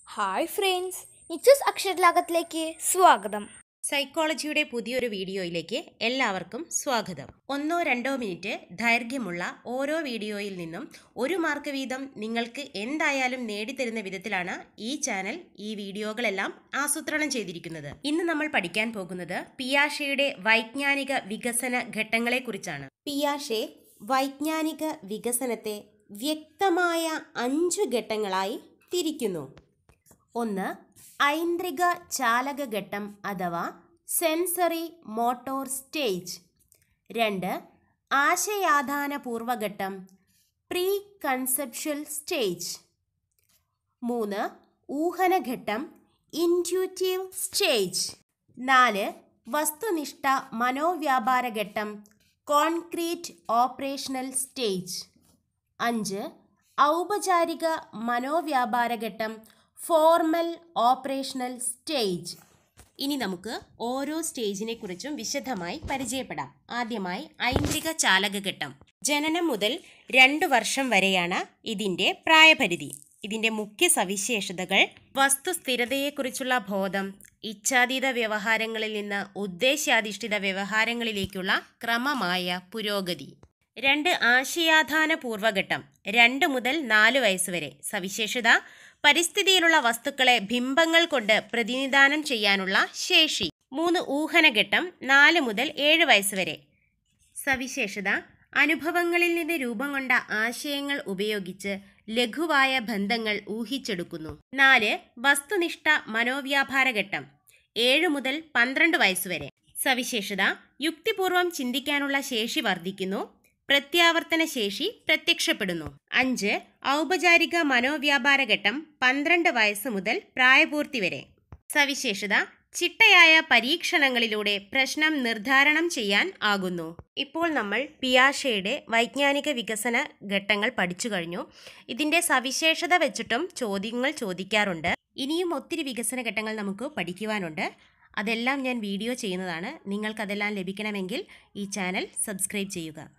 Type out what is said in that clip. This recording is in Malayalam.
ഹായ് ഫ്രണ്ട്സ് നിച്ചസ് അക്ഷരലാകത്തിലേക്ക് സ്വാഗതം സൈക്കോളജിയുടെ പുതിയൊരു വീഡിയോയിലേക്ക് എല്ലാവർക്കും സ്വാഗതം ഒന്നോ രണ്ടോ മിനിറ്റ് ദൈർഘ്യമുള്ള ഓരോ വീഡിയോയിൽ നിന്നും ഒരു മാർക്ക് വീതം നിങ്ങൾക്ക് എന്തായാലും നേടിത്തരുന്ന വിധത്തിലാണ് ഈ ചാനൽ ഈ വീഡിയോകളെല്ലാം ആസൂത്രണം ചെയ്തിരിക്കുന്നത് ഇന്ന് നമ്മൾ പഠിക്കാൻ പോകുന്നത് പിയാഷയുടെ വൈജ്ഞാനിക വികസന ഘട്ടങ്ങളെക്കുറിച്ചാണ് പിയാഷെ വൈജ്ഞാനിക വികസനത്തെ വ്യക്തമായ അഞ്ചു ഘട്ടങ്ങളായി തിരിക്കുന്നു ഒന്ന് ഐന്ദ്രിക ചാലകഘട്ടം അഥവാ സെൻസറി മോട്ടോർ സ്റ്റേജ് രണ്ട് ആശയാധാന പൂർവഘട്ടം പ്രീ കൺസെപ്ഷ്വൽ സ്റ്റേജ് മൂന്ന് ഊഹനഘട്ടം ഇൻറ്റ്യൂറ്റീവ് സ്റ്റേജ് നാല് വസ്തുനിഷ്ഠ മനോവ്യാപാര ഘട്ടം കോൺക്രീറ്റ് ഓപ്പറേഷണൽ സ്റ്റേജ് അഞ്ച് ഔപചാരിക മനോവ്യാപാര ഘട്ടം ഫോർമൽ ഓപ്പറേഷണൽ സ്റ്റേജ് ഇനി നമുക്ക് ഓരോ സ്റ്റേജിനെ കുറിച്ചും വിശദമായി പരിചയപ്പെടാം ആദ്യമായി ഐന്ദ്രിക ചാലകഘട്ടം ജനനം മുതൽ രണ്ട് വർഷം വരെയാണ് ഇതിൻ്റെ പ്രായപരിധി ഇതിൻ്റെ മുഖ്യ സവിശേഷതകൾ വസ്തുസ്ഥിരതയെക്കുറിച്ചുള്ള ബോധം ഇച്ഛാതീത വ്യവഹാരങ്ങളിൽ നിന്ന് ഉദ്ദേശ്യാധിഷ്ഠിത വ്യവഹാരങ്ങളിലേക്കുള്ള ക്രമമായ പുരോഗതി രണ്ട് ആശയാധാന പൂർവഘട്ടം രണ്ട് മുതൽ നാല് വയസ്സ് വരെ സവിശേഷത പരിസ്ഥിതിയിലുള്ള വസ്തുക്കളെ ബിംബങ്ങൾ കൊണ്ട് പ്രതിനിധാനം ചെയ്യാനുള്ള ശേഷി മൂന്ന് ഊഹനഘട്ടം നാല് മുതൽ ഏഴ് വയസ്സ് വരെ സവിശേഷത അനുഭവങ്ങളിൽ നിന്ന് രൂപം കൊണ്ട ആശയങ്ങൾ ഉപയോഗിച്ച് ലഘുവായ ബന്ധങ്ങൾ ഊഹിച്ചെടുക്കുന്നു നാല് വസ്തുനിഷ്ഠ മനോവ്യാപാര ഘട്ടം ഏഴ് മുതൽ പന്ത്രണ്ട് വയസ്സുവരെ സവിശേഷത യുക്തിപൂർവം ചിന്തിക്കാനുള്ള ശേഷി വർദ്ധിക്കുന്നു പ്രത്യാവർത്തന ശേഷി പ്രത്യക്ഷപ്പെടുന്നു അഞ്ച് ഔപചാരിക മനോവ്യാപാര ഘട്ടം പന്ത്രണ്ട് വയസ്സ് മുതൽ പ്രായപൂർത്തി വരെ സവിശേഷത ചിട്ടയായ പരീക്ഷണങ്ങളിലൂടെ പ്രശ്നം നിർദ്ധാരണം ചെയ്യാൻ ആകുന്നു ഇപ്പോൾ നമ്മൾ പിയാഷയുടെ വൈജ്ഞാനിക വികസന ഘട്ടങ്ങൾ പഠിച്ചു കഴിഞ്ഞു ഇതിൻ്റെ സവിശേഷത വെച്ചിട്ടും ചോദ്യങ്ങൾ ചോദിക്കാറുണ്ട് ഇനിയും ഒത്തിരി വികസന ഘട്ടങ്ങൾ നമുക്ക് പഠിക്കുവാനുണ്ട് അതെല്ലാം ഞാൻ വീഡിയോ ചെയ്യുന്നതാണ് നിങ്ങൾക്കതെല്ലാം ലഭിക്കണമെങ്കിൽ ഈ ചാനൽ സബ്സ്ക്രൈബ് ചെയ്യുക